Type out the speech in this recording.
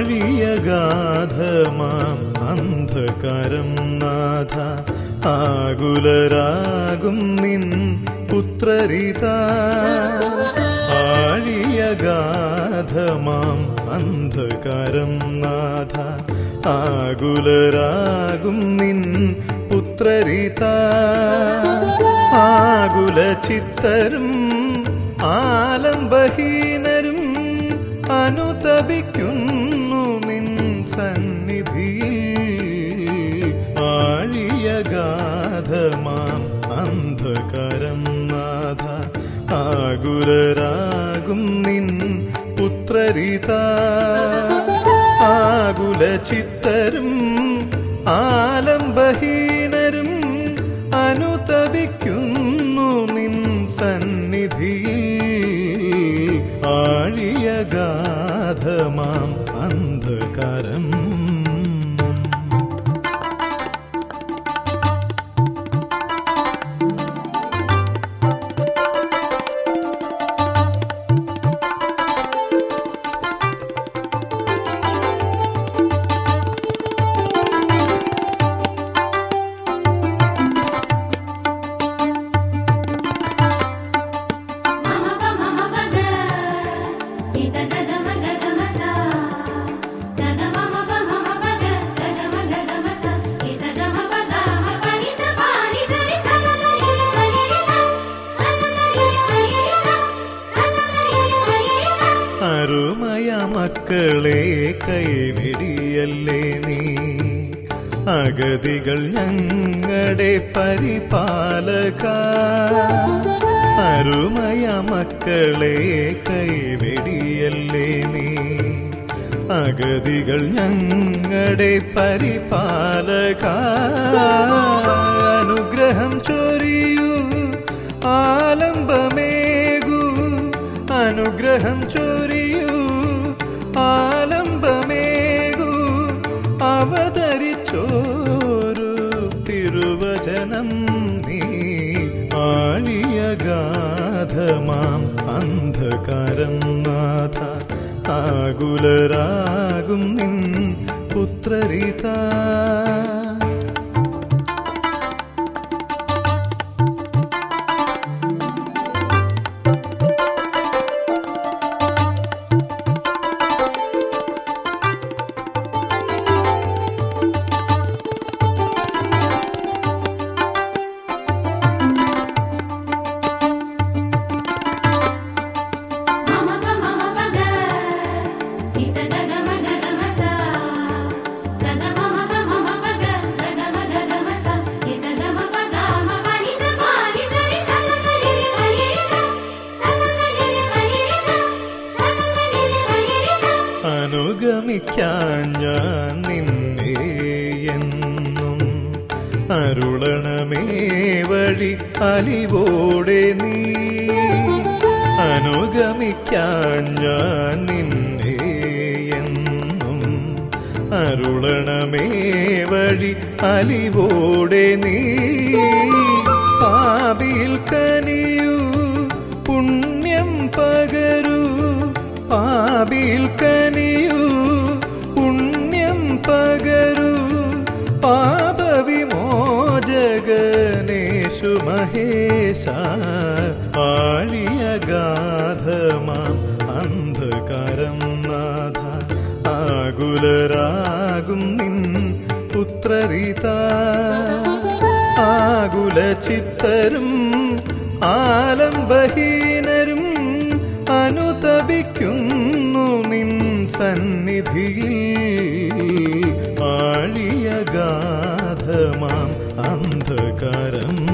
ആഴിയഗാധമാം അന്ധകാരം നാഥ ആകുലരാകും നിൻ പുത്രരിത ആഴിയഗാധമാം അന്ധകാരം നാഥ ആകുലരാകും നിൻ പുത്രരിത ആകുല ചിത്തരും ആലംബഹീനരും അനുതപിക്കുന്നു നിൻ സന്നിധിയിൽ ആഴിയഗാധമാം അന്ധകാരം നാഥ ആകുലരാകും നിൻ പുത്രരിത ആകുല ചിത്തരും ആലംബഹീനരും അനുതപിക്കുന്നു നിൻ സന്നിധിയിൽ ആഴിയഗാധമാം അന്ധകാരം మమ పమ మగ నిస గగ మగ గమ సా సగ మమ పమ మగ గగ మగ గమ సా నిస గమ పగ మ పని స పాని స రి స స స రి రి పని రి స స స స రి రి పని రి స స స స రి రి పని రి స അരുമയ മക്കളെ കൈവിടിയല്ലേ നീ അഗതികൾ ഞങ്ങളുടെ പരിപാലക അരുമയ മക്കളെ കൈവിടിയല്ലേ നീ അഗതികൾ ഞങ്ങളുടെ പരിപാലക അനുഗ്രഹം ചൊരിയൂ ആലംബമേകൂ അനുഗ്രഹം ചൊരിയൂ ആലംബമേകൂ അവതരിച്ചോരു തിരുവചനം നീ ആഴിയഗാധമാം അന്ധകാരം നാഥ ആകുലരാകും നിൻ പുത്രരിത మమ పమ మగ నిస గగ మగ గమ సా సగ మమ పమ మగ గగ మగ గమ సా నిస గమ పగ మ పని స పాని స రి స స స రి రి పని రి స స స స రి రి పని రి స స స స రి రి పని రి స അനുഗമിക്കാൻ ഞാൻ നിന്നെ എന്നും അരുളണമേ വഴി അലിവോടെ നീ അനുഗമിക്കാൻ ഞാൻ നിന്നെ എന്നും അരുളണമേ വഴി അലിവോടെ നീ പാപിയിൽ കനിയൂ പുണ്യം പകരൂ പാപിയിൽ കനിയൂ പുണ്യം പകരൂ പാപവിമോചകനേശു മഹേശ ആഴിയഗാധമാം അന്ധകാരം നാഥ ആകുലരാകും നിൻ പുത്രരിത ആകുല ചിത്തരും ആലംബഹീനരും അനുതപിക്കുന്നു നിൻ സന്നിധിയിൽ ആഴിയഗാധമാം അന്ധകാരം